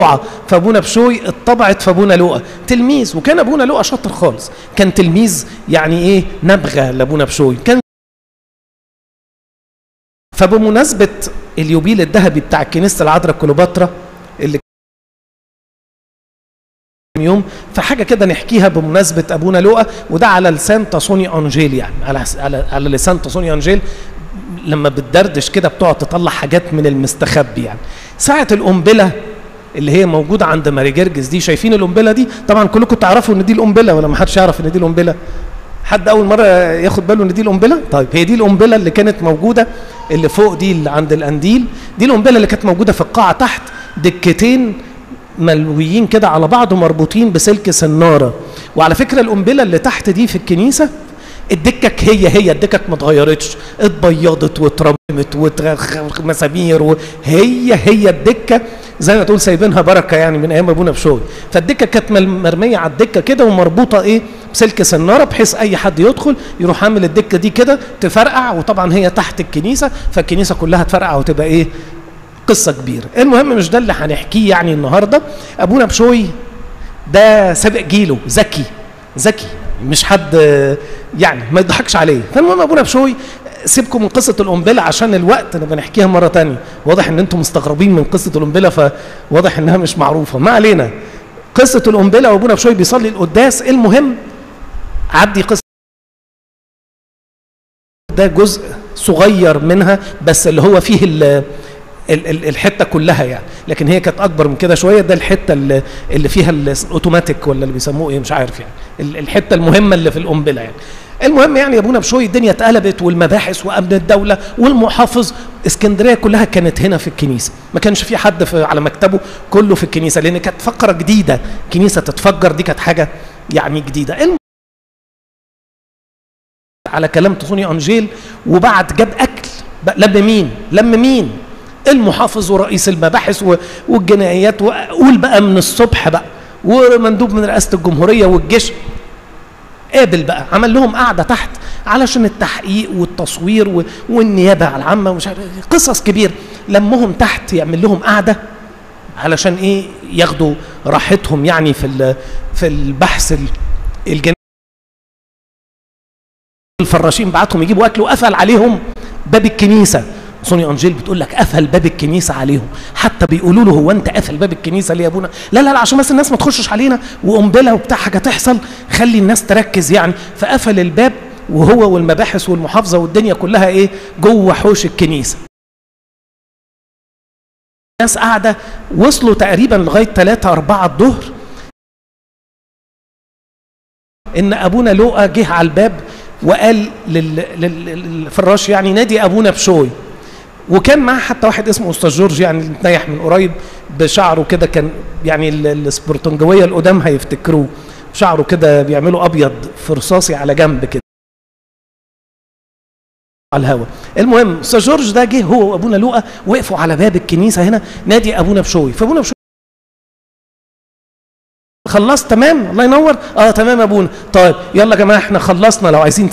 فابونا بشوي اتطبعت في ابونا لؤى تلميذ وكان ابونا لؤى شاطر خالص كان تلميذ يعني ايه نبغه لابونا بشوي كان فبمناسبه اليوبيل الذهبي بتاع كنيسه العذراء كليوباترا اللي يوم فحاجه كده نحكيها بمناسبه ابونا لؤى وده على لسان تصوني انجيل يعني على على, على لسان تصوني انجيل لما بتدردش كده بتقعد تطلع حاجات من المستخبي يعني ساعه القنبله اللي هي موجوده عند ماري جرجس دي شايفين القنبله دي طبعا كلكم تعرفوا ان دي القنبله ولا ما حدش يعرف ان دي القنبله حد اول مره ياخد باله ان دي القنبله طيب هي دي القنبله اللي كانت موجوده اللي فوق دي اللي عند القنديل دي القنبله اللي كانت موجوده في القاعه تحت دكتين ملويين كده على بعض ومربوطين بسلك سناره وعلى فكره القنبله اللي تحت دي في الكنيسه الدكك هي هي الدكك ما اتغيرتش اتبيضت واترمت ومسامير وهي هي الدكه زي ما تقول سايبينها بركه يعني من ايام ابونا بشوي فالدكه كانت مرميه على الدكه كده ومربوطه ايه بسلك سناره بحيث اي حد يدخل يروح عامل الدكه دي كده تفرقع وطبعا هي تحت الكنيسه فالكنيسه كلها تفرقع وتبقى ايه قصه كبيره المهم مش ده اللي هنحكيه يعني النهارده ابونا بشوي ده سابق جيله ذكي ذكي مش حد يعني ما يضحكش عليه فالمهم ابونا بشوي سيبكم من قصه القنبله عشان الوقت نبقى نحكيها مره تانية واضح ان انتم مستغربين من قصه القنبله فواضح انها مش معروفه ما علينا قصه القنبله وابونا بشوي بيصلي القداس المهم عدي قصه ده جزء صغير منها بس اللي هو فيه ال الحته كلها يعني لكن هي كانت اكبر من كده شويه ده الحته اللي, اللي فيها الاوتوماتيك ولا اللي بيسموه ايه مش عارف يعني الحته المهمه اللي في القنبله يعني المهم يعني يا ابونا بشوي الدنيا اتقلبت والمباحث وامن الدوله والمحافظ اسكندريه كلها كانت هنا في الكنيسه ما كانش في حد في على مكتبه كله في الكنيسه لان كانت فقره جديده كنيسه تتفجر دي كانت حاجه يعني جديده الم... على كلام تصوني انجيل وبعد جاب اكل لم مين لم مين المحافظ ورئيس المباحث والجنايات وقول بقى من الصبح بقى ومندوب من رئاسه الجمهوريه والجيش قابل بقى عمل لهم قعده تحت علشان التحقيق والتصوير والنيابه العامه ومش عارف قصص كبير لمهم تحت يعمل لهم قعده علشان ايه ياخدوا راحتهم يعني في في البحث الجنائي الفراشين بعتهم يجيبوا اكل وقفل عليهم باب الكنيسه سوني انجيل بتقول لك قفل باب الكنيسه عليهم حتى بيقولوا له هو انت قافل باب الكنيسه ليه يا ابونا لا لا لا عشان بس الناس ما تخشش علينا وقنبله وبتاع حاجه تحصل خلي الناس تركز يعني فقفل الباب وهو والمباحث والمحافظه والدنيا كلها ايه جوه حوش الكنيسه الناس قاعده وصلوا تقريبا لغايه 3 4 الظهر ان ابونا لوقا جه على الباب وقال للفراش يعني نادي ابونا بشوي وكان معاه حتى واحد اسمه استاذ جورج يعني متنيح من قريب بشعره كده كان يعني السبورتنجويه القدام هيفتكروه شعره كده بيعملوا ابيض في رصاصي على جنب كده على الهوا المهم استاذ جورج ده جه هو وابونا لوقا وقفوا على باب الكنيسه هنا نادي ابونا بشوي فابونا بشوي خلصت تمام الله ينور اه تمام يا ابونا طيب يلا يا جماعه احنا خلصنا لو عايزين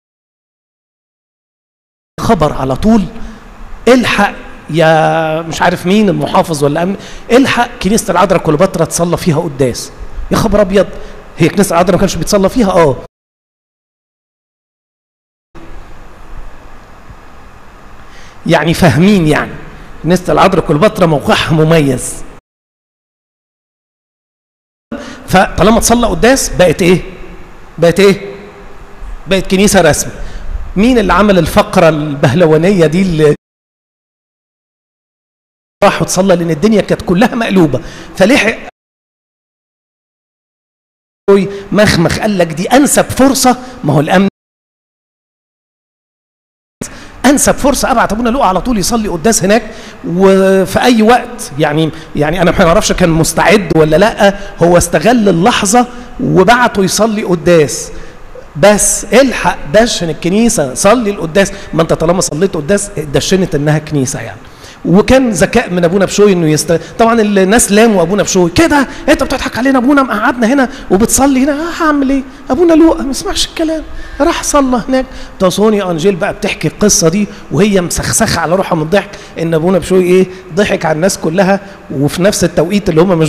خبر على طول الحق يا مش عارف مين المحافظ ولا امن الحق كنيسه العذراء كليوباترا تصلى فيها قداس يا خبر ابيض هي كنيسه العذراء ما كانش بيتصلى فيها اه يعني فاهمين يعني كنيسه العذراء كليوباترا موقعها مميز فطالما تصلى قداس بقت ايه بقت ايه بقت كنيسه رسمي مين اللي عمل الفقره البهلوانيه دي اللي راح وتصلى لان الدنيا كانت كلها مقلوبه فلحق مخمخ قال لك دي انسب فرصه ما هو الامن انسب فرصه ابعت ابونا لؤى على طول يصلي قداس هناك وفي اي وقت يعني يعني انا ما اعرفش كان مستعد ولا لا هو استغل اللحظه وبعته يصلي قداس بس الحق دشن الكنيسه صلي القداس ما انت طالما صليت قداس دشنت انها كنيسه يعني وكان ذكاء من ابونا بشوي انه يست... طبعا الناس لاموا ابونا بشوي كده انت بتضحك علينا ابونا مقعدنا هنا وبتصلي هنا آه هعمل ايه ابونا لوقا ما سمعش الكلام راح صلى هناك تصوني انجيل بقى بتحكي القصه دي وهي مسخسخه على روحها من الضحك ان ابونا بشوي ايه ضحك على الناس كلها وفي نفس التوقيت اللي هم مش